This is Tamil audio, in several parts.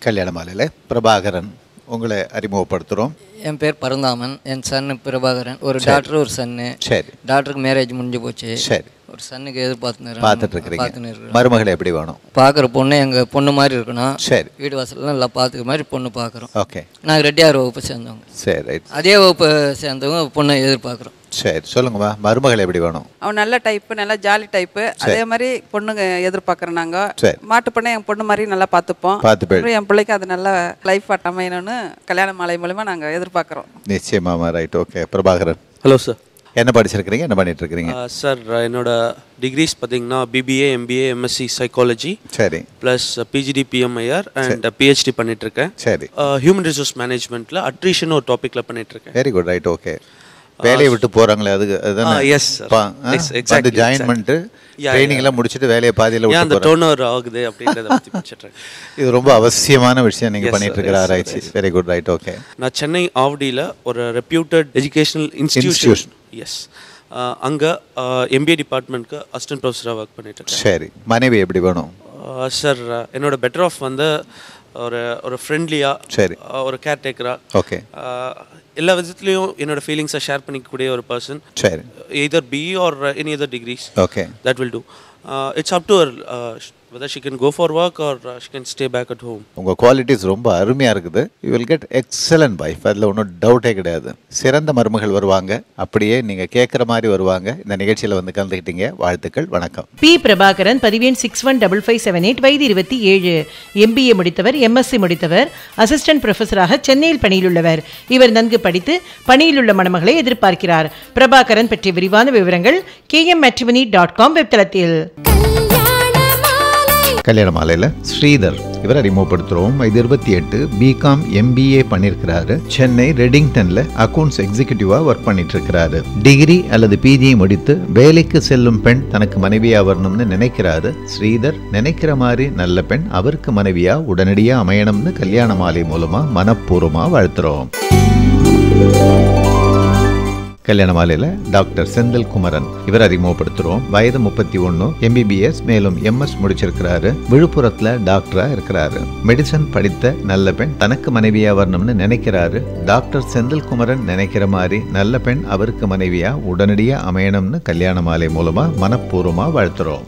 கல்யாண மாலையில் பிரபாகரன் உங்களை அறிமுகப்படுத்துகிறோம் என் பேர் பரந்தாமன் என் சன்னு பிரபாகரன் ஒரு டாக்டர் ஒரு சன்னு சரி டாக்டருக்கு மேரேஜ் முடிஞ்சு போச்சு சரி ஒரு சன்னுக்கு எதிர்பார்த்து பார்த்துட்டு இருக்கிறீங்க பார்த்துன்னு இருக்கிறோம் மருமகளை எப்படி வேணும் பார்க்குற பொண்ணு எங்கள் பொண்ணு மாதிரி இருக்கணும் சரி வீடு வாசல்லாம் நல்லா பார்த்துக்க மாதிரி பொண்ணு பார்க்குறோம் ஓகே நாங்கள் ரெட்டியார் வகுப்பு சேர்ந்தவங்க சரி ரைட் அதே வகுப்பு சேர்ந்தவங்க பொண்ணை எதிர்பார்க்குறோம் சரி சொல்லுங்கம்மா மருமகள் எப்படி வேணும் அவன் நல்ல டைப்பு நல்ல ஜாலி டைப்பு அதே மாதிரி பொண்ணுங்க எதிர்பார்க்குறோம் நாங்கள் சரி. மாட்டு பொண்ணை என் பொண்ணு மாதிரி நல்லா பார்த்துப்போம் பார்த்து போய் அப்புறம் என் பிள்ளைக்கு அது நல்ல லைஃப் அமையணும்னு கல்யாண மாலை மூலமா நாங்கள் எதிர்பார்க்குறோம் நிச்சயமாம்மா right okay Prabhakaran hello sir என்ன படிச்சிருக்கிறீங்க என்ன பண்ணிட்டு இருக்கிறீங்க சார் என்னோட டிகிரிஸ் பார்த்தீங்கன்னா பிபிஏ எம்பிஏ எம்எஸ்சி சைக்காலஜி சரி plus PGD PMIR and PhD பண்ணிட்டு இருக்கேன் சரி ஹியூமன் ரிசோர்ஸ் மேனேஜ்மெண்ட்டில் அட்ரிஷன் ஒரு டாப்பிக்கில் பண்ணிட்டு இருக்கேன் வெரி குட் ரைட் ஓகே வேலையை விட்டு போறாங்களே அதுக்கு அதுதானே Ah, yes, sir. பா- ஆ? Yes, exactly, வந்து ஜாயின் exactly. பண்ணிட்டு Yeah, ட்ரைனிங் எல்லாம் முடிச்சுட்டு வேலையை பாதியில ஏன் விட்டு அந்த போறாங்க டோன் ஓவர் ஆகுது அப்படின்றத பற்றி படிச்சுட்டு இருக்கேன் இது ரொம்ப அவசியமான விஷயம் நீங்க Yes, பண்ணிட்டு sir, இருக்கிற yes, sir, ஆராய்ச்சி வெரி குட் ரைட் ஓகே நான் சென்னை ஆவடியில் ஒரு ரெப்யூட்டட் எஜுகேஷனல் இன்ஸ்டிடியூஷன் எஸ் அங்கே எம்பிஏ டிபார்ட்மெண்ட்க்கு அசிஸ்டன்ட் ப்ரொஃபஸராக ஒர்க் பண்ணிட்டு இருக்கேன் சரி மனைவி எப்படி வேணும் சார் என்னோட பெட்டர் ஆஃப் வந்து ஒரு ஒரு ஃப்ரெண்ட்லியாக சரி ஒரு கேர்டேக்கராக ஓகே எல்லா விதத்துலேயும் என்னோட ஃபீலிங்ஸை ஷேர் பண்ணிக்கக்கூடிய ஒரு பர்சன் சரி either B R any other degrees okay that will do. Uh, it's up to her uh, sh- whether she can go for work or uh, she can stay back at home. உங்க குவாலிட்டிஸ் ரொம்ப அருமையா இருக்குது you will get excellent wife அதில் ஒன்றும் டவுட்டே கிடையாது சிறந்த மருமகள் வருவாங்க அப்படியே நீங்க கேட்குற மாதிரி வருவாங்க இந்த நிகழ்ச்சியில வந்து கலந்துக்கிட்டீங்க வாழ்த்துக்கள் வணக்கம் பி பிரபாகரன் பதிவேன் six one double five seven eight வயது இருபத்தி ஏழு எம்பிஏ முடித்தவர் எம்எஸ்சி முடித்தவர் அசிஸ்டன்ட் ப்ரொஃபஸராக சென்னையில் பணியிலுள்ளவர் இவர் நன்கு படித்து பணியிலுள்ள மணமகளை எதிர்பார்க்கிறார் பிரபாகரன் பற்றிய விரிவான விவரங்கள் கேஎம் மேட்ரிமனி டாட் காம் வெப்தளத்தில் கல்யாண மாலையில் ஸ்ரீதர் இவர் அறிமுகப்படுத்துகிறோம் இது இருபத்தி எட்டு பிகாம் எம்பிஏ பண்ணியிருக்கிறாரு சென்னை ரெடிங்டன்ல அக்கவுண்ட்ஸ் எக்ஸிகியூட்டிவாக ஒர்க் பண்ணிட்டு இருக்கிறாரு டிகிரி அல்லது பிஜி முடித்து வேலைக்கு செல்லும் பெண் தனக்கு மனைவியா வரணும்னு நினைக்கிறாரு ஸ்ரீதர் நினைக்கிற மாதிரி நல்ல பெண் அவருக்கு மனைவியா உடனடியாக அமையணும்னு கல்யாண மாலை மூலமா மனப்பூர்வமாக வாழ்த்துறோம் கல்யாண மாலையில் டாக்டர் செந்தில் குமரன் இவர் அறிமுகப்படுத்துகிறோம் வயது முப்பத்தி ஒன்று எம்பிபிஎஸ் மேலும் எம்எஸ் முடிச்சிருக்கிறாரு விழுப்புரத்தில் டாக்டராக இருக்கிறாரு மெடிசன் படித்த நல்ல பெண் தனக்கு மனைவியா வரணும்னு நினைக்கிறாரு டாக்டர் செந்தில் குமரன் நினைக்கிற மாதிரி நல்ல பெண் அவருக்கு மனைவியா உடனடியாக அமையணும்னு கல்யாண மாலை மூலமாக மனப்பூர்வமாக வாழ்த்துறோம்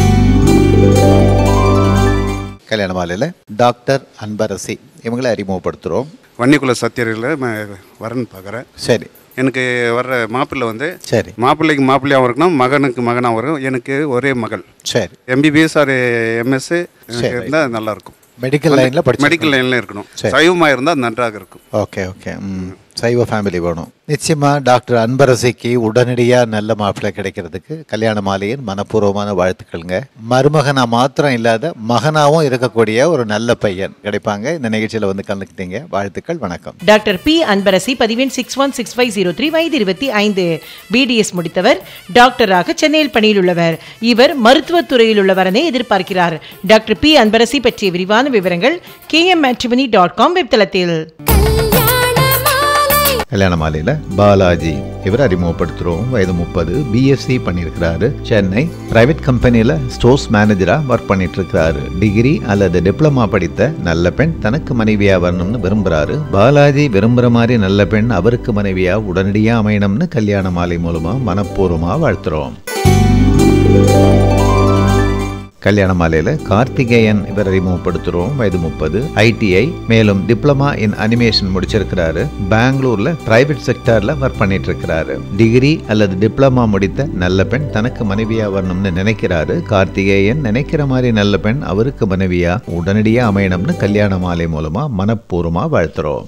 கல்யாண மாலையில் டாக்டர் அன்பரசி இவங்களை அறிமுகப்படுத்துகிறோம் வன்னிக்குல சத்தியரில் வரன் பார்க்குறேன் சரி எனக்கு வர்ற மாப்பிள்ளை வந்து சரி மாப்பிள்ளைக்கு மாப்பிள்ளையாகவும் இருக்கணும் மகனுக்கு மகனாகவும் இருக்கும் எனக்கு ஒரே மகள் சரி எம்பிபிஎஸ் ஆர் எம்எஸ்சி சரி. இருந்தால் நல்லா இருக்கும் மெடிக்கல் லைனில் படிச்சு மெடிக்கல் லைனில் இருக்கணும் சரி. சைவமாக இருந்தால் நன்றாக இருக்கும் ஓகே ஓகே ம் சைவ ஃபேமிலி வேணும் நிச்சயமா டாக்டர் அன்பரசிக்கு உடனடியாக நல்ல மாப்பிள்ளை கிடைக்கிறதுக்கு கல்யாண மாலையின் மனப்பூர்வமான வாழ்த்துக்கள்ங்க மருமகனா மாத்திரம் இல்லாத மகனாவும் இருக்கக்கூடிய ஒரு நல்ல பையன் கிடைப்பாங்க இந்த நிகழ்ச்சியில் வந்து கலந்துக்கிட்டீங்க வாழ்த்துக்கள் வணக்கம் டாக்டர் பி அன்பரசி பதிவேன் six one six five zero three வயது இருபத்தி ஐந்து பிடிஎஸ் முடித்தவர் டாக்டராக சென்னையில் பணியில் உள்ளவர் இவர் மருத்துவத் துறையில் உள்ள வரனை எதிர்பார்க்கிறார் டாக்டர் பி அன்பரசி பற்றிய விரிவான விவரங்கள் கேஎம் மேட்ரிமனி டாட் காம் வெப்தளத்தில் கல்யாண மாலையில் பாலாஜி இவர் அறிமுகப்படுத்துகிறோம் வயது முப்பது பிஎஸ்சி பண்ணியிருக்கிறாரு சென்னை பிரைவேட் கம்பெனியில் ஸ்டோர்ஸ் மேனேஜராக ஒர்க் பண்ணிட்டு இருக்கிறாரு டிகிரி அல்லது டிப்ளமா படித்த நல்ல பெண் தனக்கு மனைவியா வரணும்னு விரும்புகிறாரு பாலாஜி விரும்புகிற மாதிரி நல்ல பெண் அவருக்கு மனைவியா உடனடியாக அமையணும்னு கல்யாண மாலை மூலமாக மனப்பூர்வமாக வாழ்த்துறோம் கல்யாண மாலையில் கார்த்திகேயன் இவர் அறிமுகப்படுத்துகிறோம் வயது முப்பது ஐடிஐ மேலும் டிப்ளமா இன் அனிமேஷன் முடிச்சிருக்கிறாரு பெங்களூர்ல பிரைவேட் செக்டர்ல ஒர்க் பண்ணிட்டு இருக்கிறாரு டிகிரி அல்லது டிப்ளமா முடித்த நல்ல பெண் தனக்கு மனைவியா வரணும்னு நினைக்கிறாரு கார்த்திகேயன் நினைக்கிற மாதிரி நல்ல பெண் அவருக்கு மனைவியா உடனடியா அமையணும்னு கல்யாண மாலை மூலமா மனப்பூர்வமா வாழ்த்துறோம்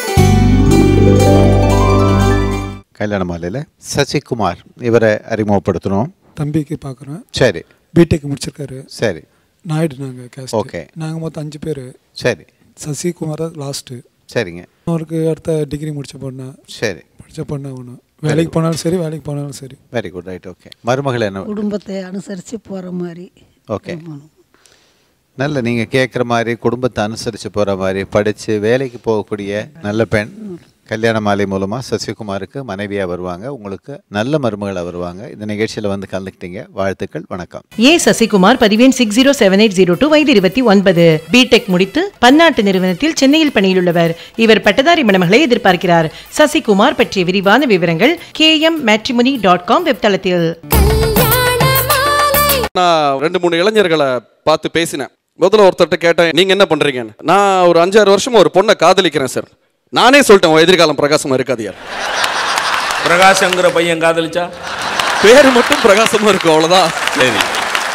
கல்யாண மாலையில் சசிகுமார் இவரை அறிமுகப்படுத்துகிறோம் தம்பிக்கு பார்க்குறோம் சரி பிடெக் முடிச்சிருக்காரு சரி நாயுடு நாங்கள் கேஸ்ட் Okay. நாங்கள் மொத்தம் அஞ்சு பேர் சரி சசிகுமார் லாஸ்ட்டு சரிங்க அவருக்கு அடுத்த டிகிரி முடிச்ச பொண்ணு சரி படித்த பொண்ணு ஒன்று வேலைக்கு போனாலும் சரி வேலைக்கு போனாலும் சரி வெரி குட் ரைட் ஓகே மருமகள் என்ன குடும்பத்தை அனுசரித்து போகிற மாதிரி ஓகே நல்ல நீங்கள் கேட்குற மாதிரி குடும்பத்தை அனுசரித்து போகிற மாதிரி படித்து வேலைக்கு போகக்கூடிய நல்ல பெண் கல்யாண மாலை மூலமா சசிகுமாருக்கு மனைவியா வருவாங்க உங்களுக்கு நல்ல மருமகளா வருவாங்க இந்த நிகழ்ச்சியில வந்து கலந்துக்கிட்டீங்க வாழ்த்துக்கள் வணக்கம் ஏ சசிகுமார் பதிவெண் six zero seven eight zero two வயது இருபத்தி ஒன்பது பிடெக் முடித்து பன்னாட்டு நிறுவனத்தில் சென்னையில் பணியிலுள்ளவர் இவர் பட்டதாரி மணமகளை எதிர்பார்க்கிறார் சசிகுமார் பற்றிய விரிவான விவரங்கள் K M matrimony dot com வெப்தளத்தில் நான் ரெண்டு மூணு இளைஞர்களை பார்த்து பேசினேன் முதல்ல ஒருத்தர்கிட்ட கேட்டேன் நீங்க என்ன பண்றீங்கன்னு நான் ஒரு அஞ்சாறு வருஷமா ஒரு பொண்ணை காதலிக்கிறேன் சார் நானே சொல்லிட்டேன் உன் எதிர்காலம் பிரகாசமா இருக்காது யார் பிரகாசங்கிற பையன் காதலிச்சா பேரு மட்டும் பிரகாசமா இருக்கும் அவ்வளவுதான் சரி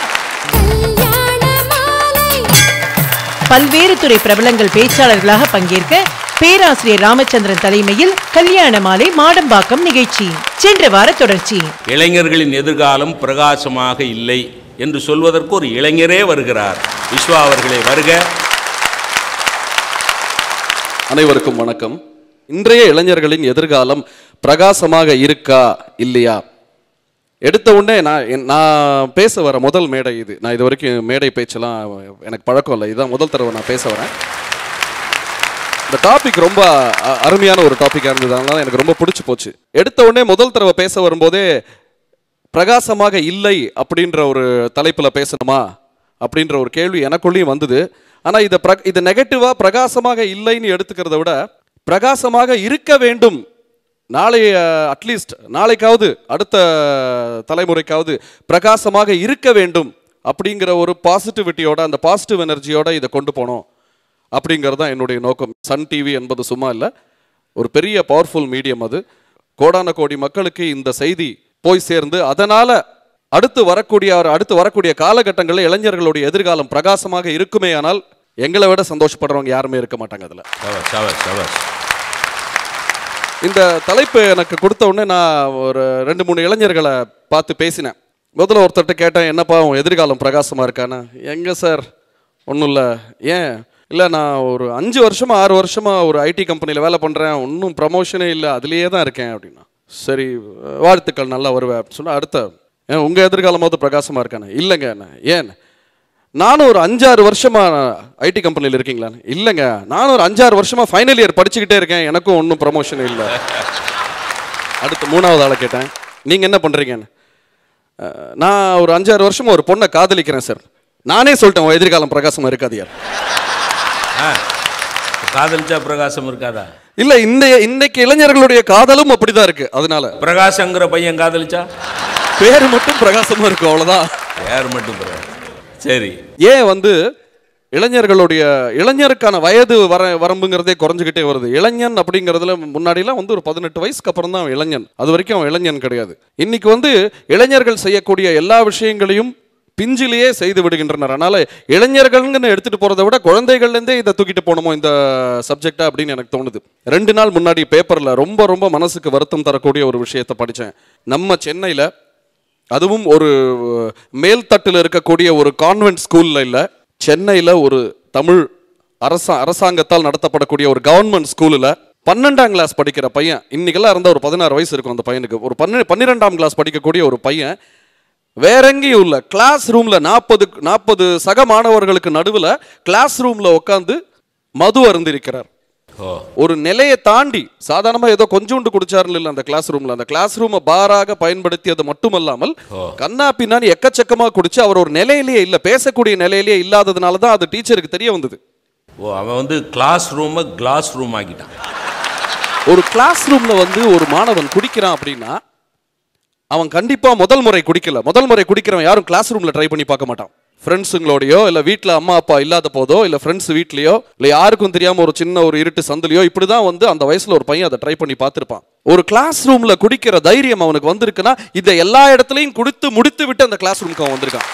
பல்வேறு துறை பிரபலங்கள் பேச்சாளர்களாக பங்கேற்க பேராசிரியர் ராமச்சந்திரன் தலைமையில் கல்யாண மாலை மாடம்பாக்கம் நிகழ்ச்சி சென்ற வார தொடர்ச்சி இளைஞர்களின் எதிர்காலம் பிரகாசமாக இல்லை என்று சொல்வதற்கு ஒரு இளைஞரே வருகிறார் விஸ்வா அவர்களே வருக அனைவருக்கும் வணக்கம் இன்றைய இளைஞர்களின் எதிர்காலம் பிரகாசமாக இருக்கா இல்லையா எடுத்த உடனே நான் என்- நான் பேச வர முதல் மேடை இது நான் இது வரைக்கும் மேடை பேச்செல்லாம் எனக்கு பழக்கம் இல்லை இதுதான் முதல் தடவை நான் பேச வரேன் இந்த டாபிக் ரொம்ப அ- அருமையான ஒரு டாப்பிக்காக இருந்தது அதனால எனக்கு ரொம்ப பிடிச்சி போச்சு எடுத்த உடனே முதல் தடவை பேச வரும்போதே பிரகாசமாக இல்லை அப்படின்ற ஒரு தலைப்பில் பேசணுமா அப்படின்ற ஒரு கேள்வி எனக்குள்ளேயும் வந்தது ஆனால் இதை பிர இதை நெகட்டிவாக பிரகாசமாக இல்லைன்னு எடுத்துக்கிறத விட பிரகாசமாக இருக்க வேண்டும் நாளை அட்லீஸ்ட் நாளைக்காவது அடுத்த தலைமுறைக்காவது பிரகாசமாக இருக்க வேண்டும் அப்படிங்கிற ஒரு பாசிட்டிவிட்டியோட அந்த பாசிட்டிவ் எனர்ஜியோட இதை கொண்டு போனோம் அப்படிங்கிறது தான் என்னுடைய நோக்கம் சன் டிவி என்பது சும்மா இல்லை ஒரு பெரிய பவர்ஃபுல் மீடியம் அது கோடான கோடி மக்களுக்கு இந்த செய்தி போய் சேர்ந்து அதனால அடுத்து வரக்கூடிய ஒரு அடுத்து வரக்கூடிய காலகட்டங்களில் இளைஞர்களுடைய எதிர்காலம் பிரகாசமாக இருக்குமே ஆனால் எங்களை விட சந்தோஷப்படுறவங்க யாருமே இருக்க மாட்டாங்க அதில் சவஸ் சவஸ் சவஸ் இந்த தலைப்பு எனக்கு கொடுத்த உடனே நான் ஒரு ரெண்டு மூணு இளைஞர்களை பார்த்து பேசினேன் முதல்ல ஒருத்தர்கிட்ட கேட்டேன் என்னப்பா உன் எதிர்காலம் பிரகாசமாக இருக்கான்னு எங்கே சார் ஒன்றும் இல்லை ஏன் இல்லை நான் ஒரு அஞ்சு வருஷமா ஆறு வருஷமா ஒரு ஐடி கம்பெனியில் வேலை பண்ணுறேன் ஒன்றும் ப்ரமோஷனே இல்லை அதுலேயே தான் இருக்கேன் அப்படின்னா சரி வாழ்த்துக்கள் நல்லா வருவேன் அப்படின்னு சொன்னா அடுத்த ஏன் உங்கள் எதிர்காலமாவது பிரகாசமாக இருக்கானே இல்லைங்க என்ன ஏன் நானும் ஒரு அஞ்சாறு வருஷமா ஐடி கம்பெனியில் இருக்கீங்களா இல்லைங்க நானும் ஒரு அஞ்சாறு வருஷமா ஃபைனல் இயர் படிச்சுக்கிட்டே இருக்கேன் எனக்கும் ஒன்றும் ப்ரமோஷன் இல்லை அடுத்து மூணாவது ஆளை கேட்டேன் நீங்கள் என்ன பண்ணுறீங்கன்னு அஹ், நான் ஒரு அஞ்சாறு வருஷமா ஒரு பொண்ணை காதலிக்கிறேன் சார் நானே சொல்லிட்டேன் உன் எதிர்காலம் பிரகாசமா இருக்காது யார் ஆ காதலிச்சா பிரகாசம் இருக்காதா இல்ல இந்த இன்னைக்கு இளைஞர்களுடைய காதலும் அப்படிதான் இருக்கு அதனால பிரகாசங்கிற பையன் காதலிச்சா பேரு மட்டும் பிரகாசமா இருக்கும் அவ்வளவுதான் யார் மட்டும் பிரகாசம் சரி ஏன் வந்து இளைஞர்களுடைய இளைஞருக்கான வயது வர வரம்புங்கிறதே குறைஞ்சிக்கிட்டே வருது இளைஞன் அப்படிங்கிறதுல முன்னாடிலாம் வந்து ஒரு பதினெட்டு வயசுக்கு அப்புறம் தான் அவன் இளைஞன் அது வரைக்கும் அவன் இளைஞன் கிடையாது இன்னைக்கு வந்து இளைஞர்கள் செய்யக்கூடிய எல்லா விஷயங்களையும் பிஞ்சிலேயே செய்து விடுகின்றனர் அதனால இளைஞர்கள்னு எடுத்துட்டு போறதை விட குழந்தைகள்லேருந்தே இதை தூக்கிட்டு போகணுமோ இந்த சப்ஜெக்டா அப்படின்னு எனக்கு தோணுது ரெண்டு நாள் முன்னாடி பேப்பர்ல ரொம்ப ரொம்ப மனசுக்கு வருத்தம் தரக்கூடிய ஒரு விஷயத்தை படித்தேன் நம்ம சென்னையில அதுவும் ஒரு மேல்தட்டில் இருக்கக்கூடிய ஒரு கான்வென்ட் ஸ்கூல்ல இல்ல சென்னையில ஒரு தமிழ் அரசா அரசாங்கத்தால் நடத்தப்படக்கூடிய ஒரு கவர்மெண்ட் ஸ்கூலில் பன்னெண்டாம் கிளாஸ் படிக்கிற பையன் இன்னைக்கெல்லாம் இருந்தால் ஒரு பதினாறு வயசு இருக்கும் அந்த பையனுக்கு ஒரு பன்ன பன்னிரெண்டாம் கிளாஸ் படிக்கக்கூடிய ஒரு பையன் வேற எங்கேயும் இல்லை கிளாஸ் ரூம்ல நாற்பது நாற்பது சக மாணவர்களுக்கு நடுவில் கிளாஸ் ரூம்ல உட்காந்து மது அருந்திருக்கிறார் ஓ ஒரு நிலையை தாண்டி சாதாரணமா ஏதோ கொஞ்சோண்டு குடிச்சாருன்னு இல்லை அந்த கிளாஸ் ரூம்ல அந்த கிளாஸ் ரூமை பாராக பயன்படுத்தியது மட்டுமல்லாமல் கண்ணா பின்னான்னு எக்கச்சக்கமா குடிச்சு அவர் ஒரு நிலையிலேயே இல்ல பேசக்கூடிய நிலையிலேயே இல்லாததுனால தான் அது டீச்சருக்கு தெரிய வந்தது ஓ அவன் வந்து கிளாஸ் ரூமை கிளாஸ் ரூம் ஆக்கிட்டான் ஒரு கிளாஸ் ரூம்ல வந்து ஒரு மாணவன் குடிக்கிறான் அப்படின்னா அவன் கண்டிப்பா முதல் முறை குடிக்கல முதல் முறை குடிக்கிறவன் யாரும் கிளாஸ் ரூம்ல ட்ரை பண்ணி பார்க்க மாட்டான் ஃப்ரெண்ட்ஸுங்களோடையோ இல்லை வீட்டில் அம்மா அப்பா இல்லாத போதோ இல்லை ஃப்ரெண்ட்ஸ் வீட்லேயோ இல்லை யாருக்கும் தெரியாமல் ஒரு சின்ன ஒரு இருட்டு சந்திலையோ இப்படி தான் வந்து அந்த வயசில் ஒரு பையன் அதை ட்ரை பண்ணி பார்த்துருப்பான் ஒரு கிளாஸ் ரூமில் குடிக்கிற தைரியம் அவனுக்கு வந்திருக்குன்னா இதை எல்லா இடத்துலையும் குடித்து முடித்து விட்டு அந்த கிளாஸ் ரூமுக்கு அவன் வந்திருக்கான்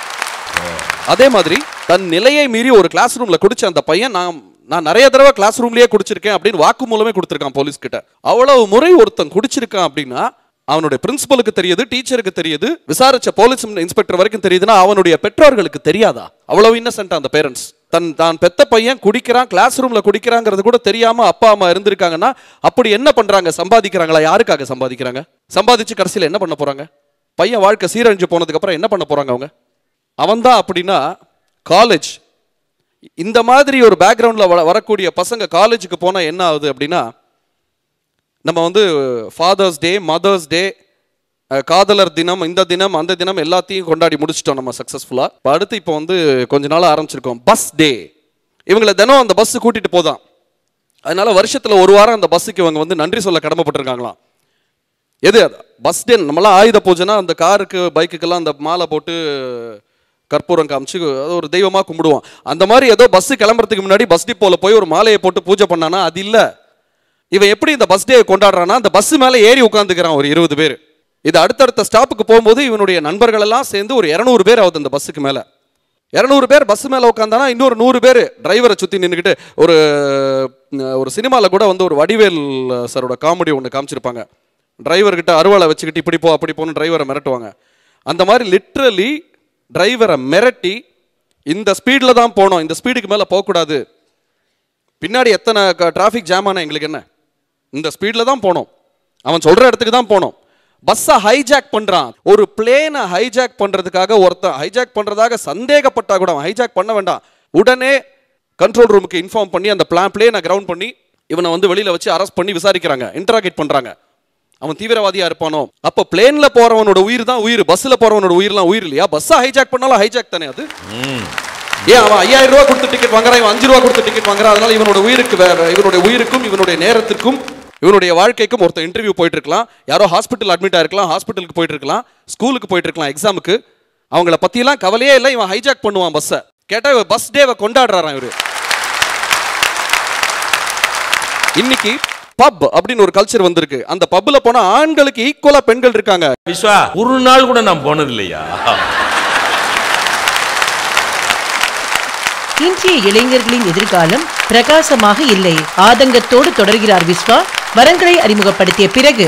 அதே மாதிரி தன் நிலையை மீறி ஒரு கிளாஸ் ரூம்ல குடிச்ச அந்த பையன் நான் நான் நிறைய தடவை கிளாஸ் ரூம்லயே குடிச்சிருக்கேன் அப்படின்னு வாக்கு மூலமே கொடுத்துருக்கான் போலீஸ் கிட்ட அவ்வளவு முறை ஒருத்தன் குடிச்சிருக்கான் அப்படின்னா அவனுடைய பிரின்சிபலுக்கு தெரியுது டீச்சருக்கு தெரியுது விசாரிச்ச போலீஸ் இன்ஸ்பெக்டர் வரைக்கும் தெரியுதுன்னா அவனுடைய பெற்றோர்களுக்கு தெரியாதா அவ்வளவு இன்னசென்ட் அந்த பேரண்ட்ஸ் தன் தான் பெத்த பையன் குடிக்கிறான் கிளாஸ் ரூம்ல குடிக்கிறாங்கிறது கூட தெரியாம அப்பா அம்மா இருந்திருக்காங்கன்னா அப்படி என்ன பண்றாங்க சம்பாதிக்கிறாங்களா யாருக்காக சம்பாதிக்கிறாங்க சம்பாதிச்சு கடைசியில் என்ன பண்ண போறாங்க பையன் வாழ்க்கை சீரழிஞ்சு போனதுக்கு அப்புறம் என்ன பண்ண போறாங்க அவங்க அவன்தான் அப்படின்னா காலேஜ் இந்த மாதிரி ஒரு பேக்ரவுண்டில் வர வரக்கூடிய பசங்க காலேஜுக்கு போனால் என்ன ஆகுது அப்படின்னா நம்ம வந்து ஃபாதர்ஸ் டே மதர்ஸ் டே காதலர் தினம் இந்த தினம் அந்த தினம் எல்லாத்தையும் கொண்டாடி முடிச்சிட்டோம் நம்ம சக்ஸஸ்ஃபுல்லாக இப்போ அடுத்து இப்போ வந்து கொஞ்ச நாள் ஆரம்பிச்சிருக்கோம் பஸ் டே இவங்களை தினம் அந்த பஸ் கூட்டிட்டு போதான் அதனால வருஷத்துல ஒரு வாரம் அந்த பஸ்ஸுக்கு இவங்க வந்து நன்றி சொல்ல கடமைப்பட்டிருக்காங்களாம் எது பஸ் டே நம்மளாம் ஆயுத பூஜைனா அந்த காருக்கு பைக்குக்கெல்லாம் அந்த மாலை போட்டு கற்பூரம் காமிச்சு அது ஒரு தெய்வமா கும்பிடுவோம் அந்த மாதிரி ஏதோ பஸ் கிளம்புறதுக்கு முன்னாடி பஸ் டிப்போல போய் ஒரு மாலையை போட்டு பூஜை பண்ணானா அது இல்ல இவன் எப்படி இந்த பஸ் டே கொண்டாடுறான்னா அந்த பஸ் மேல ஏறி உட்காந்துக்கிறான் ஒரு இருபது பேர் இது அடுத்தடுத்த ஸ்டாப்புக்கு போகும்போது இவனுடைய நண்பர்கள் எல்லாம் சேர்ந்து ஒரு இரநூறு பேர் ஆகுது அந்த பஸ்ஸுக்கு மேல இரநூறு பேர் பஸ் மேல உட்காந்தானா இன்னொரு நூறு பேர் டிரைவரை சுத்தி நின்றுக்கிட்டு ஒரு அஹ், ஒரு சினிமால கூட வந்து ஒரு வடிவேல் சாரோட காமெடி ஒன்று காமிச்சிருப்பாங்க டிரைவர்கிட்ட அருவாளை வச்சுக்கிட்டு இப்படி போ அப்படி போன்னு டிரைவரை மிரட்டுவாங்க அந்த மாதிரி லிட்ரலி டிரைவரை மிரட்டி இந்த ஸ்பீடில் தான் போகணும் இந்த ஸ்பீடுக்கு மேலே போகக்கூடாது பின்னாடி எத்தனை டிராஃபிக் ஜாம் ஆனா எங்களுக்கு என்ன இந்த ஸ்பீடில் தான் போனோம் அவன் சொல்கிற இடத்துக்கு தான் போனோம் பஸ்ஸை ஹைஜாக் பண்ணுறான் ஒரு பிளேனை ஹைஜாக் பண்ணுறதுக்காக ஒருத்தன் ஹைஜாக் பண்ணுறதாக சந்தேகப்பட்டா கூட அவன் ஹைஜாக் பண்ண வேண்டாம் உடனே கண்ட்ரோல் ரூமுக்கு இன்ஃபார்ம் பண்ணி அந்த பிளான் பிளேனை கிரவுண்ட் பண்ணி இவனை வந்து வெளியில் வச்சு அரெஸ்ட் பண்ணி விசாரிக்கிறாங்க இன்டராகேட் பண்ணுறாங்க அவன் தீவிரவாதியா இருப்பானோ அப்போ பிளேன்ல போறவனோட உயிர் தான் உயிர் பஸ்ல போறவனோட உயிர்லாம் உயிர் இல்லையா பஸ்ஸை ஹைஜாக் பண்ணாலும் ஹைஜாக் தானே அது ஏன் அவன் ஐயாயிரம் ரூபா கொடுத்து டிக்கெட் வாங்குறான் இவன் அஞ்சு ரூபா கொடுத்து டிக்கெட் வாங்குறான் அதனால இவனோட உயிருக்கு வேற இவனுடைய உயிருக்கும் இவனுடைய நேரத்திற்கும் இவனுடைய வாழ்க்கைக்கும் ஒருத்தர் இன்டர்வியூ போயிட்டு இருக்கலாம் யாரோ ஹாஸ்பிட்டல் அட்மிட் ஆயிருக்கலாம் ஹாஸ்பிட்டலுக்கு போயிட்டு இருக்கலாம் ஸ்கூலுக்கு போயிட்டு இருக்கலாம் எக்ஸாமுக்கு அவங்கள பத்தியெல்லாம் கவலையே இல்லை இவன் ஹைஜாக் பண்ணுவான் பஸ்ஸை கேட்டா இவன் பஸ் டேவை கொண்டாடுறாராம் இவரு இன்னைக்கு பப் அப்படின்னு ஒரு கல்ச்சர் வந்திருக்கு அந்த பப்ல போனா ஆண்களுக்கு ஈக்குவலா பெண்கள் இருக்காங்க விஸ்வா ஒரு நாள் கூட நான் போனது இல்லையா இன்றைய இளைஞர்களின் எதிர்காலம் பிரகாசமாக இல்லை ஆதங்கத்தோடு தொடர்கிறார் விஸ்வா வரங்களை அறிமுகப்படுத்திய பிறகு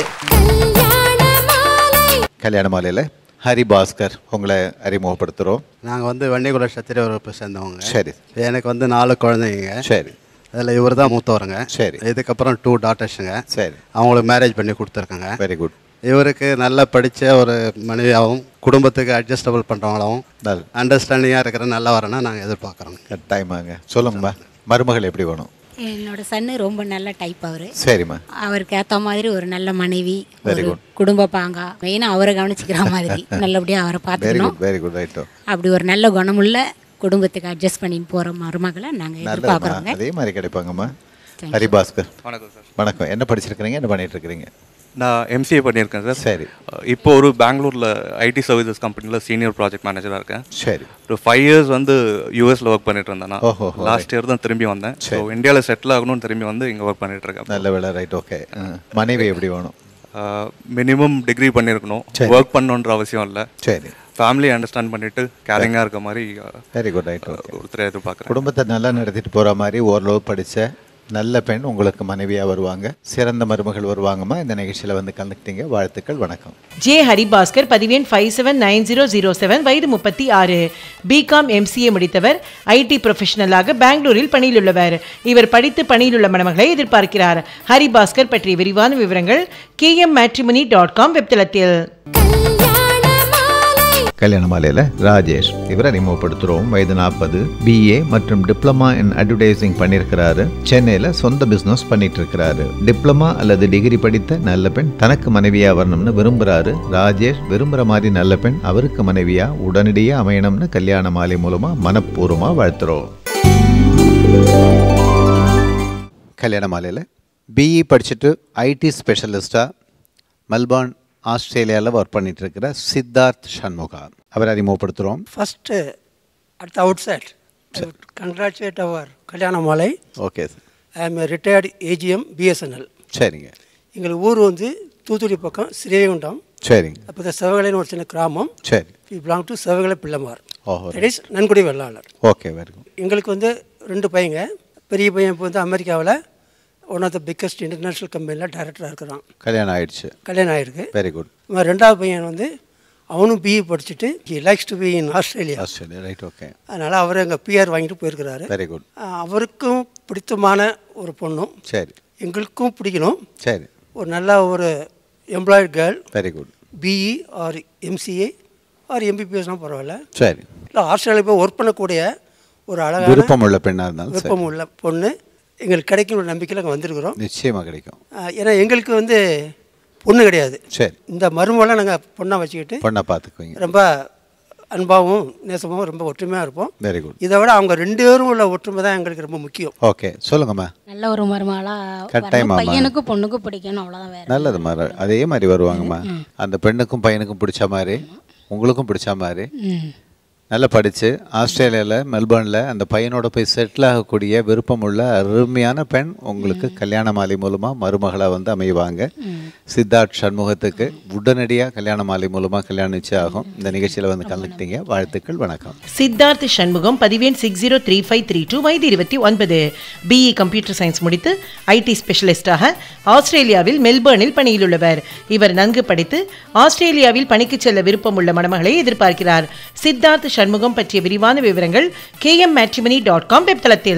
கல்யாண மாலையில் ஹரி பாஸ்கர் உங்களை அறிமுகப்படுத்துகிறோம் நாங்கள் வந்து வண்டிகுல சத்திர வகுப்பு சேர்ந்தவங்க சரி. எனக்கு வந்து நாலு குழந்தைங்க சரி அதில் இவர் தான் மூத்தவருங்க சரி. இதுக்கப்புறம் டூ டாட்டர்ஸுங்க சரி அவங்களுக்கு மேரேஜ் பண்ணி கொடுத்துருக்காங்க வெரி குட் இவருக்கு நல்லா படித்த ஒரு மனைவியாகவும் குடும்பத்துக்கு அட்ஜஸ்டபிள் பண்ணுறவங்களாவும் நல்ல அண்டர்ஸ்டாண்டிங்காக இருக்கிற நல்ல வரனா நாங்கள் எதிர்பார்க்குறோங்க கட்டாயமாங்க சொல்லுங்கம்மா மருமகள் எப்படி வேணும் என்னோட சன்னு ரொம்ப நல்ல டைப் அவர் சரிம்மா அவருக்கு ஏற்ற மாதிரி ஒரு நல்ல மனைவி Very ஒரு good. குடும்ப பாங்கா மெயினாக அவரை கவனிச்சுக்கிற மாதிரி நல்லபடியாக அவரை வெரி பார்த்துக்கணும் குட் வெரி குட் ரைட்டோ அப்படி ஒரு நல்ல குணமுள்ள குடும்பத்துக்கு அட்ஜஸ்ட் பண்ணின்னு போகிற மருமகளை நாங்கள் நல்லதும்மா எதிர்பார்க்குறோங்க அதே மாதிரி கிடைப்பாங்கம்மா Thank ஹரி பாஸ்கர் வணக்கம் சார் வணக்கம் என்ன படிச்சிருக்கிறீங்க என்ன பண்ணிட்டு இருக்கிறீங்க நான் எம்சிஏ பண்ணியிருக்கேன் சார் சரி இப்போ ஒரு பெங்களூரில் ஐடி சர்வீசஸ் கம்பெனியில் சீனியர் ப்ராஜெக்ட் மேனேஜராக இருக்கேன் சரி ஒரு ஃபைவ் இயர்ஸ் வந்து யூஎஸில் ஒர்க் பண்ணிட்டு இருந்தேன் நான் ஓஹோ, லாஸ்ட் இயர் தான் திரும்பி வந்தேன் ஸோ இந்தியாவில் செட்டில் ஆகணும்னு திரும்பி வந்து இங்கே ஒர்க் பண்ணிட்டு இருக்கேன் நல்ல வேலை ரைட் ஓகே மனைவி எப்படி வேணும் மினிமம் டிகிரி பண்ணியிருக்கணும் சரி. ஒர்க் பண்ணணுன்ற அவசியம் இல்லை சரி ஃபேமிலி அண்டர்ஸ்டாண்ட் பண்ணிட்டு கேரிங்காக இருக்க மாதிரி வெரி குட் ரைட் ஓகே ஒருத்தரை எதிர்பார்க்குறேன் குடும்பத்தை நல்லா நடத்திட்டு போகிற மாதிரி ஓரளவு படித்த நல்ல பெண் உங்களுக்கு மனைவியாக வருவாங்க சிறந்த மருமகள் வருவாங்கம்மா இந்த நிகழ்ச்சியில் வந்து கலந்துக்கிட்டீங்க வாழ்த்துக்கள் வணக்கம் ஜே ஹரிபாஸ்கர் பதிவெண் five seven nine zero zero seven வயது முப்பத்தி ஆறு பிகாம் எம்சிஏ முடித்தவர் ஐடி ப்ரொஃபஷனலாக பெங்களூரில் பணியிலுள்ளவர் இவர் படித்து பணியிலுள்ள மணமகளை எதிர்பார்க்கிறார் ஹரிபாஸ்கர் பற்றிய விரிவான விவரங்கள் கேஎம் மேட்ரிமனி டாட் காம் வெப்தளத்தில் கல்யாண மாலையில் ராஜேஷ் இவரை அறிமுகப்படுத்துகிறோம் வயது நாற்பது பிஏ மற்றும் டிப்ளமா இன் அட்வர்டைசிங் பண்ணியிருக்கிறாரு சென்னையில் சொந்த பிஸ்னஸ் பண்ணிட்டு இருக்கிறாரு டிப்ளமா அல்லது டிகிரி படித்த நல்ல பெண் தனக்கு மனைவியா வரணும்னு விரும்புறாரு ராஜேஷ் விரும்புகிற மாதிரி நல்ல பெண் அவருக்கு மனைவியா உடனடியாக அமையணும்னு கல்யாண மாலை மூலமா மனப்பூர்வமா வாழ்த்துறோம் கல்யாண மாலையில் பிஇ படிச்சுட்டு ஐடி ஸ்பெஷலிஸ்டாக மெல்பர்ன் ஆஸ்திரேலியாவில் ஒர்க் பண்ணிட்டு இருக்கிற சித்தார்த் சண்முகா அவர் அறிமுகப்படுத்துகிறோம் First, uh, at the outset, I would congratulate our Kalyanammalai. Okay sir I am a retired AGM BSNL. சரிங்க எங்கள் ஊர் வந்து தூத்துக்குடி பக்கம் ஸ்ரீவைகுண்டம் சரிங்க அப்போ இந்த சிவகலைன்னு ஒரு சின்ன கிராமம் சரி we belong to Sivakalai Pillaimar ஓஹோ that is Nangudi Vellalar okay very good எங்களுக்கு வந்து ரெண்டு பையங்க பெரிய பையன் இப்போ வந்து அமெரிக்காவில் one of the biggest international கம்பெனியில் டைரக்டராக இருக்கிறான் கல்யாணம் ஆயிடுச்சு கல்யாணம் ஆயிருக்கு வெரி குட் இவன் ரெண்டாவது பையன் வந்து அவனும் பிஇ படிச்சுட்டு he likes to be in Australia Australia right okay அதனால் அவர் எங்கள் பிஆர் வாங்கிட்டு போயிருக்கிறாரு வெரி குட் ஆஹ் அவருக்கும் பிடித்தமான ஒரு பொண்ணும் சரி எங்களுக்கும் பிடிக்கணும் சரி ஒரு நல்ல ஒரு employed girl very good BE or MCA or எம்பிபிஎஸ்னால் பரவாயில்ல சரி இல்லை ஆஸ்திரேலியா போய் ஒர்க் பண்ணக்கூடிய ஒரு அழகான விருப்பம் உள்ள பெண்ணாக இருந்தாலும் சரி விருப்பம் உள்ள பொண்ணு எங்களுக்கு கிடைக்கும் ஒரு நம்பிக்கையில் அங்கே வந்திருக்கிறோம் நிச்சயமாக கிடைக்கும் ஆ, ஏன்னா எங்களுக்கு வந்து பொண்ணு கிடையாது சரி இந்த மருமகளை நாங்கள் பொண்ணாக வச்சுக்கிட்டு பொண்ணை பார்த்துக்குவீங்க ரொம்ப அன்பாகவும் நேசமாகவும் ரொம்ப ஒற்றுமையாக இருப்போம் வெரி குட் இதை விட அவங்க ரெண்டு பேரும் உள்ள ஒற்றுமை தான் எங்களுக்கு ரொம்ப முக்கியம் ஓகே சொல்லுங்கம்மா நல்ல ஒரு மருமகளா கட்டாயமா, வரணும். பையனுக்கும் பொண்ணுக்கும் பிடிக்கணும் அவ்வளோதான் வேற நல்லது மாதிரி அதே மாதிரி வருவாங்கம்மா அந்த பெண்ணுக்கும் பையனுக்கும் பிடிச்ச மாதிரி உங்களுக்கும் பிடிச்ச மாதிரி ம். நல்லா படித்து ஆஸ்திரேலியாவில் மெல்பர்னில் அந்த பையனோட போய் செட்டில் ஆகக்கூடிய விருப்பமுள்ள அருமையான பெண் உங்களுக்கு கல்யாண மாலை மூலமாக மருமகளாக வந்து அமைவாங்க சித்தார்த் சண்முகத்துக்கு உடனடியாக கல்யாண மாலை மூலமாக கல்யாணம் நிச்சயம் ஆகும் இந்த நிகழ்ச்சியில் வந்து கலந்துக்கிட்டீங்க வாழ்த்துக்கள் வணக்கம் சித்தார்த் சண்முகம் பதிவேன் six zero three five three two வயது இருபத்தி ஒன்பது பிஇ கம்ப்யூட்டர் சயின்ஸ் முடித்து ஐடி ஸ்பெஷலிஸ்டாக ஆஸ்திரேலியாவில் மெல்பர்னில் பணியில் உள்ளவர் இவர் நன்கு படித்து ஆஸ்திரேலியாவில் பணிக்கு செல்ல விருப்பமுள்ள மணமகளை எதிர்பார்க்கிறார் சித்தார்த் சண்முகம் பற்றிய விரிவான விவரங்கள் கேஎம் மேட்ரிமனி டாட் காம் வெப்தளத்தில்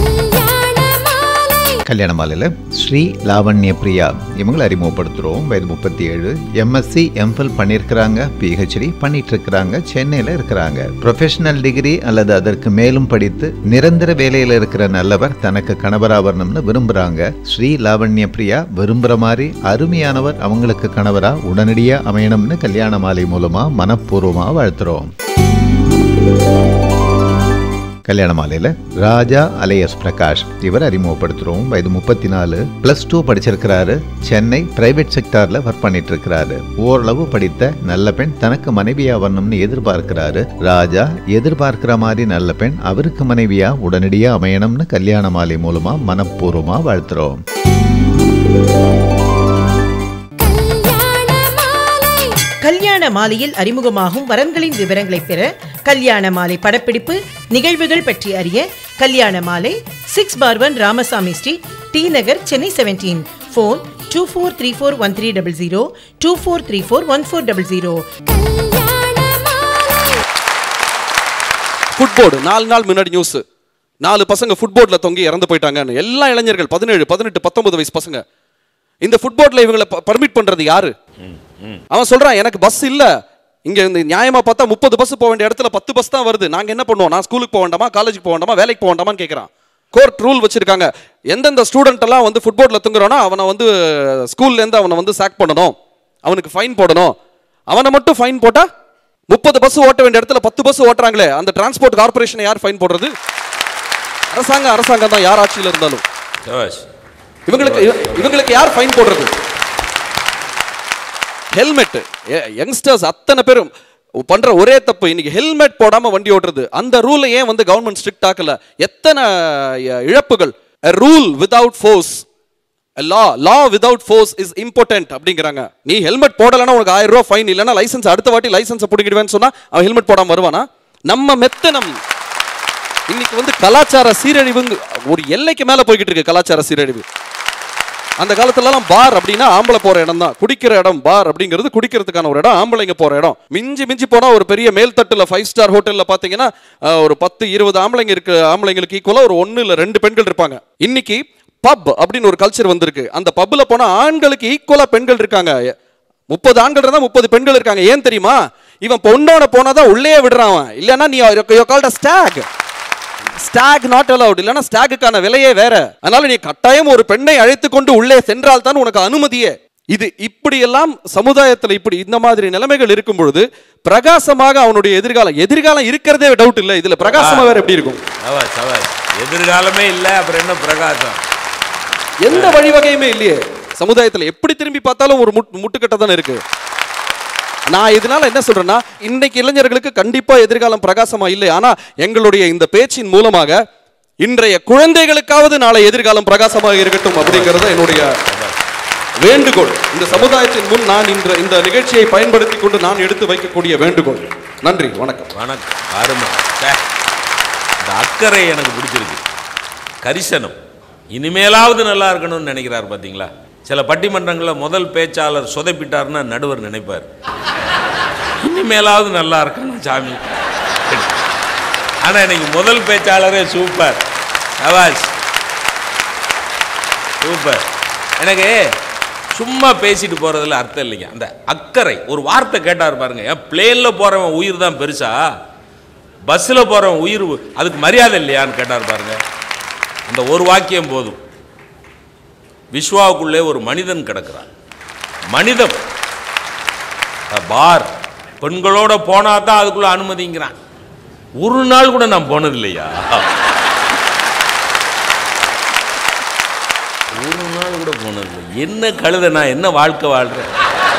கல்யாண மாலையில் ஸ்ரீ லாவண்ய பிரியா இவங்களை அறிமுகப்படுத்துகிறோம் வயது முப்பத்தி ஏழு எம்எஸ்சி எம்ஃபில் பண்ணியிருக்கிறாங்க பிஹெச்டி பண்ணிட்டு இருக்கிறாங்க சென்னையில் இருக்கிறாங்க ப்ரொஃபஷனல் டிகிரி அல்லது அதற்கு மேலும் படித்து நிரந்தர வேலையில் இருக்கிற நல்லவர் தனக்கு கணவராவரணும்னு விரும்புகிறாங்க ஸ்ரீ லாவண்ய பிரியா விரும்புகிற மாதிரி அருமையானவர் அவங்களுக்கு கணவரா உடனடியாக அமையணும்னு கல்யாண மாலை மூலமாக மனப்பூர்வமாக வாழ்த்துறோம் கல்யாண மாலையில் ராஜா அலையஸ் பிரகாஷ் இவர் அறிமுகப்படுத்துகிறோம் வயது முப்பத்தி நாலு ப்ளஸ் டூ படிச்சிருக்கிறாரு சென்னை பிரைவேட் செக்டாரில் ஒர்க் பண்ணிட்டு இருக்கிறாரு ஓரளவு படித்த நல்ல பெண் தனக்கு மனைவியா வரணும்னு எதிர்பார்க்கிறாரு ராஜா எதிர்பார்க்கிற மாதிரி நல்ல பெண் அவருக்கு மனைவியா உடனடியாக அமையணும்னு கல்யாண மாலை மூலமா மனப்பூர்வமா வாழ்த்துறோம் கல்யாண மாலையில் அறிமுகமாகும் வரன்களின் விவரங்களை பெற கல்யாண மாலை படப்பிடிப்பு நிகழ்வுகள் பற்றி அறிய Kalyana Malai six four one Ramasamy street T Nagar Chennai seventeen phone two four three four one three double zero two four three four one four double zero ஃபுட்போர்டு நாலு நாள் முன்னாடி நியூஸ் நாலு பசங்க ஃபுட்போர்டில் தொங்கி இறந்து போயிட்டாங்கன்னு எல்லா இளைஞர்கள் பதினேழு பதினெட்டு பத்தொன்பது வயசு பசங்க இந்த ஃபுட்போர்டில் இவங்களை பர்மிட் பண்றது யாரு அவன் சொல்றான் எனக்கு பஸ் இல்ல இங்க இந்த நியாயமா பார்த்தா முப்பது பஸ் போக வேண்டிய இடத்துல பத்து பஸ் தான் வருது நாங்க என்ன பண்ணுவோம் நான் ஸ்கூலுக்கு போக வேண்டாமா காலேஜுக்கு போக வேண்டாமா வேலைக்கு போக வேண்டாமான்னு கேட்கறான் கோர்ட் ரூல் வச்சிருக்காங்க எந்தெந்த ஸ்டூடெண்ட் எல்லாம் வந்து ஃபுட்போர்டில் தூங்குறானோ அவனை வந்து ஸ்கூல்ல இருந்து அவனை வந்து சாக் பண்ணணும் அவனுக்கு ஃபைன் போடணும் அவனை மட்டும் ஃபைன் போட்டா முப்பது பஸ் ஓட்ட வேண்டிய இடத்துல பத்து பஸ் ஓட்டுறாங்களே அந்த டிரான்ஸ்போர்ட் கார்பரேஷனை யார் ஃபைன் போடுறது அரசாங்கம் அரசாங்கம் தான் யார் ஆட்சியில் இருந்தாலும் சபாஷ் இவங்களுக்கு இவங்களுக்கு யார் ஃபைன் போடுறது ஹெல்மெட் யங்ஸ்டர்ஸ் அத்தனை பேரும் பண்ற ஒரே தப்பு இன்னைக்கு ஹெல்மெட் போடாம வண்டி ஓட்டுறது அந்த ரூலை ஏன் வந்து கவர்மெண்ட் ஸ்ட்ரிக்ட் ஆக்கல எத்தனை அஹ், இழப்புகள் rule without force law law without force is important அப்படிங்கிறாங்க நீ ஹெல்மெட் போடலைன்னா உனக்கு ஆயிரம் ரூபாய் ஃபைன் இல்லைன்னா லைசன்ஸ் அடுத்த வாட்டி லைசன்ஸை பிடிக்கிடுவேன்னு சொன்னா அவன் ஹெல்மெட் போடாம வருவானா நம்ம மெத்தனம் இன்னைக்கு வந்து கலாச்சார சீரழிவு ஒரு எல்லைக்கு மேல போய்கிட்டு இருக்கு கலாச்சார சீரழிவு அந்த காலத்துலலாம் பார் அப்படின்னா ஆம்பளை போற இடம் தான் குடிக்கிற இடம் பார் அப்படிங்கிறது குடிக்கிறதுக்கான ஒரு இடம் ஆம்பளைங்க போற இடம் மிஞ்சி மிஞ்சி போனா ஒரு பெரிய மேல்தட்டுல ஃபைவ் ஸ்டார் ஹோட்டல்ல பாத்தீங்கன்னா அஹ், ஒரு பத்து இருபது ஆம்பளைங்க இருக்கு ஆம்பளைங்களுக்கு ஈக்குவலா ஒரு ஒன்னு இல்ல ரெண்டு பெண்கள் இருப்பாங்க இன்னைக்கு பப் அப்படின்னு ஒரு கல்ச்சர் வந்திருக்கு அந்த பப்ல போனா ஆண்களுக்கு ஈக்குவலா பெண்கள் இருக்காங்க முப்பது ஆண்கள் இருந்தா முப்பது பெண்கள் இருக்காங்க ஏன் தெரியுமா இவன் பொண்ணோட போனாதான் உள்ளே விடுறான் அவன் இல்லைன்னா நீ called stock stock not allowed இல்லைன்னா ஸ்டாக்குக்கான விலையே வேற அதனால நீ கட்டாயம் ஒரு பெண்ணை அழைத்து கொண்டு உள்ளே சென்றால் தான் உனக்கு அனுமதியே இது இப்படியெல்லாம் சமுதாயத்தில் இப்படி இந்த மாதிரி நிலைமைகள் இருக்கும் பொழுது பிரகாசமாக அவனுடைய எதிர்காலம் எதிர்காலம் இருக்கிறதே டவுட் இல்லை இதுல பிரகாசமா வேற எப்படி இருக்கும் சபாஷ் சபாஷ் எதிர்காலமே இல்லை அப்புறம் என்ன பிரகாசம் எந்த வழிவகையுமே இல்லையே சமுதாயத்துல எப்படி திரும்பி பார்த்தாலும் ஒரு முட் முட்டுக்கட்டை தானே இருக்கு நான் இதனால என்ன சொல்றேன்னா இன்னைக்கு இளைஞர்களுக்கு கண்டிப்பா எதிர்காலம் பிரகாசமா இல்லை ஆனா எங்களுடைய இந்த பேச்சின் மூலமாக இன்றைய குழந்தைகளுக்காவது நாளை எதிர்காலம் பிரகாசமாக இருக்கட்டும் அப்படிங்கறது என்னுடைய வேண்டுகோள் இந்த சமுதாயத்தின் முன் நான் இன்று இந்த நிகழ்ச்சியை பயன்படுத்தி கொண்டு நான் எடுத்து வைக்கக்கூடிய வேண்டுகோள் நன்றி வணக்கம் வணக்கம் அருமை ச்சே. இந்த அக்கறை எனக்கு பிடிச்சிருக்கு கரிசனம் இனிமேலாவது நல்லா இருக்கணும்னு நினைக்கிறார் பார்த்தீங்களா சில பட்டிமன்றங்களில் முதல் பேச்சாளர் சொதப்பிட்டார்னா நடுவர் நினைப்பார் இனிமேலாவது நல்லா இருக்கணும் சாமி ஆனால் இன்னைக்கு முதல் பேச்சாளரே சூப்பர் சபாஷ் சூப்பர் எனக்கு சும்மா பேசிட்டு போறதுல அர்த்தம் இல்லைங்க அந்த அக்கறை ஒரு வார்த்தை கேட்டார் பாருங்க ஏன் பிளேனில் போறவன் உயிர் தான் பெருசா பஸ்ஸில் போறவன் உயிர் அதுக்கு மரியாதை இல்லையான்னு கேட்டார் பாருங்க அந்த ஒரு வாக்கியம் போதும் விஸ்வாவுக்குள்ளே ஒரு மனிதன் கிடக்கிறான் மனிதம் அஹ் பார் பெண்களோட போனா தான் அதுக்குள்ள அனுமதிங்கிறான் ஒரு நாள் கூட நான் போனது இல்லையா ஒரு நாள் கூட போனது இல்லை என்ன கழுத நான் என்ன வாழ்க்கை வாழ்றேன்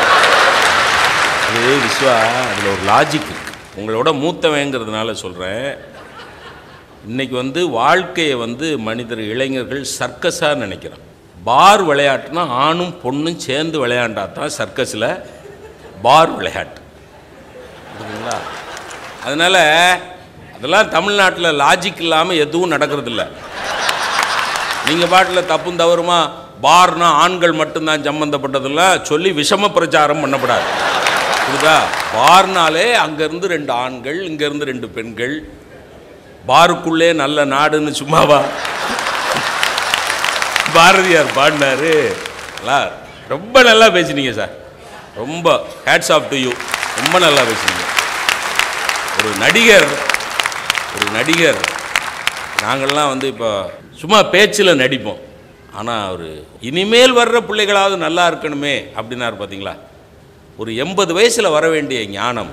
அது விஸ்வா அதில் ஒரு லாஜிக் இருக்கு உங்களோட மூத்தவங்கிறதுனால சொல்கிறேன் இன்னைக்கு வந்து வாழ்க்கையை வந்து மனிதர் இளைஞர்கள் சர்க்கஸாக நினைக்கிறான் பார் விளையாட்டுனா ஆணும் பொண்ணும் சேர்ந்து விளையாண்டா தான் சர்க்கஸில் பார் விளையாட்டு புரியுதுங்களா அதனால் அதெல்லாம் தமிழ்நாட்டில் லாஜிக் இல்லாமல் எதுவும் நடக்கிறதில்ல நீங்கள் பாட்டில் தப்பும் தவறுமா பார்னா ஆண்கள் மட்டும்தான் சம்மந்தப்பட்டதெல்லாம் சொல்லி விஷம பிரச்சாரம் பண்ணக்கூடாது புரியுதா பார்னாலே அங்கேருந்து ரெண்டு ஆண்கள் இங்கேருந்து ரெண்டு பெண்கள் பாருக்குள்ளே நல்ல நாடுன்னு சும்மாவா பாரதியார் பாடினாரு நல்லா ரொம்ப நல்லா பேசினீங்க சார் ரொம்ப ஹேட்ஸ் ஆஃப் டு யூ ரொம்ப நல்லா பேசுனீங்க ஒரு நடிகர் ஒரு நடிகர் நாங்கள்லாம் வந்து இப்போ சும்மா பேச்சில் நடிப்போம் ஆனால் அவர் இனிமேல் வர்ற பிள்ளைகளாவது நல்லா இருக்கணுமே அப்படின்னாரு பார்த்தீங்களா ஒரு எண்பது வயசில் வர வேண்டிய ஞானம்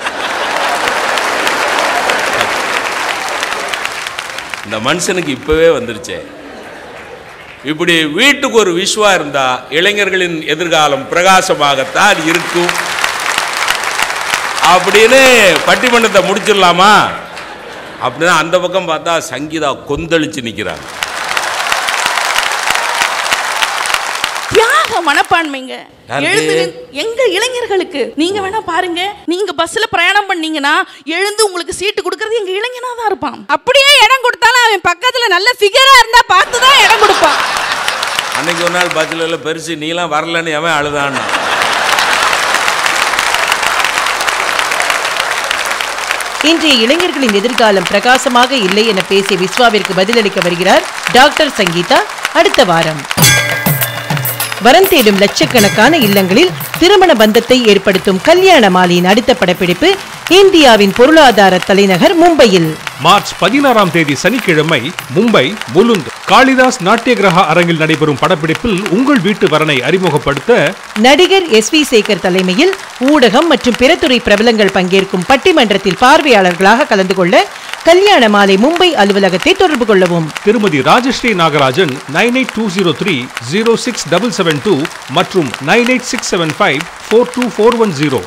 இந்த மனுஷனுக்கு இப்போவே வந்துருச்சே இப்படி வீட்டுக்கு ஒரு விஸ்வா இருந்தா இளைஞர்களின் எதிர்காலம் பிரகாசமாகத்தான் இருக்கும் அப்படின்னு பட்டிமன்றத்தை முடிச்சிடலாமா அப்படின்னா அந்த பக்கம் பார்த்தா சங்கீதா கொந்தளிச்சு நிற்கிறாங்க தியாக மனப்பான்மைங்க யாருக்கு? எழுந்து நின்- எங்க இளைஞர்களுக்கு நீங்க வேணா பாருங்க நீங்க பஸ்ல பிரயாணம் பண்ணீங்கன்னா எழுந்து உங்களுக்கு சீட்டு கொடுக்கறது எங்க இளைஞனா தான் இருப்பான் அப்படியே இடம் கொடுத்தாலும் அவன் பக்கத்துல நல்ல ஃபிகரா இருந்தா பார்த்து தான் இடம் கொடுப்பான் அன்னைக்கு ஒரு நாள் பஸ்ல பெருசு நீலாம் வரலன்னு எவன் அழுதான்னா இன்றைய இளைஞர்களின் எதிர்காலம் பிரகாசமாக இல்லை என பேசிய விஸ்வாவிற்கு பதிலளிக்க வருகிறார் டாக்டர் சங்கீதா அடுத்த வாரம் வரம் தேடும் லட்சக்கணக்கான இல்லங்களில் திருமண பந்தத்தை ஏற்படுத்தும் கல்யாண மாலையின் அடுத்த படப்பிடிப்பு இந்தியாவின் பொருளாதார தலைநகர் மும்பையில் மார்ச் பதினாறாம் தேதி சனிக்கிழமை மும்பை முலுந்த் காளிதாஸ் நாட்டியகிரகா அரங்கில் நடைபெறும் படப்பிடிப்பில் உங்கள் வீட்டு வரனை அறிமுகப்படுத்த நடிகர் எஸ் வி சேகர் தலைமையில் ஊடகம் மற்றும் பிற துறை பிரபலங்கள் பங்கேற்கும் பட்டிமன்றத்தில் பார்வையாளர்களாக கலந்து கொள்ள கல்யாண மாலை மும்பை அலுவலகத்தை தொடர்பு கொள்ளவும் திருமதி Rajashree Nagarajan nine eight two zero three zero six double seven two மற்றும் nine eight six seven five four two four one zero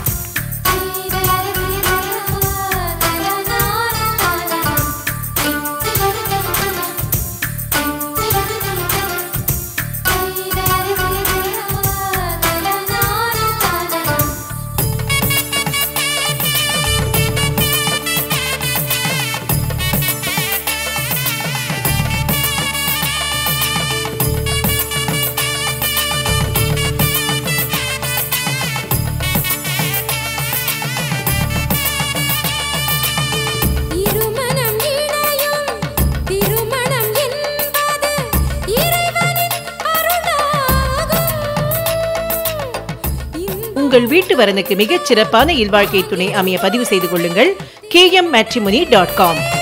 இருமனம் இணையும் திருமணம் என்பது இறைவனின் அருளாகும் உங்கள் வீட்டு வரனுக்கு மிகச் சிறப்பான இல்வாழ்க்கை துணை அமைய பதிவு செய்து கொள்ளுங்கள் km டாட் காம்